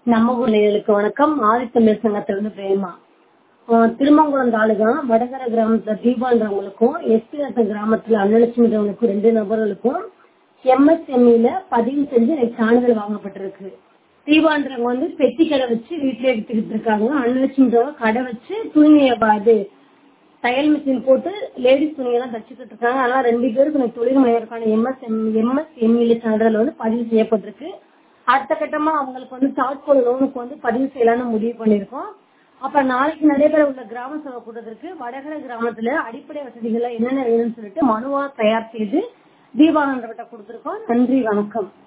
நம்ம ஊர் நேயர்களுக்கு வணக்கம் ஆதித்தமிழ் சங்கத்திலிருந்து பிரேமா ஆஹ் திருமங்குளம் தாலுகா வடகர கிராமத்துல தீபான்றவங்களுக்கும் எஸ்பி நத்தம் கிராமத்துல அன்னலட்சுமின்றவங்களுக்கும் ரெண்டு நபர்களுக்கும் எம்எஸ்எம்இல பதிவு செஞ்சு எனக்கு சான்றிதழ் வாங்கப்பட்டிருக்கு தீபான்றவங்க வந்து பெட்டி கடை வச்சு வீட்டுல எடுத்துக்கிட்டு இருக்காங்க அன்னலட்சுமின்றவங்க கடை வச்சு துணி அது தையல் மிஷின் போட்டு லேடிஸ் துணியெல்லாம் தச்சுக்கிட்டு இருக்காங்க அதனால ரெண்டு பேருக்கு எனக்கு தொழில் முனைவருக்கான எம்எஸ்எம் எம்எஸ்எம்இல சான்றிதழ் வந்து பதிவு செய்யப்பட்டிருக்கு அடுத்த கட்டமா அவங்களுக்கு வந்து தாட்கோல் லோனுக்கு வந்து பதிவு செய்யலாம்னு முடிவு பண்ணிருக்கோம் அப்ப நாளைக்கு நடைபெற உள்ள கிராம சபை கூட்டத்திற்கு வடகர கிராமத்துல அடிப்படை வசதிகள் என்னென்ன வேணும்னு சொல்லிட்டு மனுவா தயார் செய்து தீபானந்தர்கிட்ட கொடுத்திருக்கோம் நன்றி வணக்கம்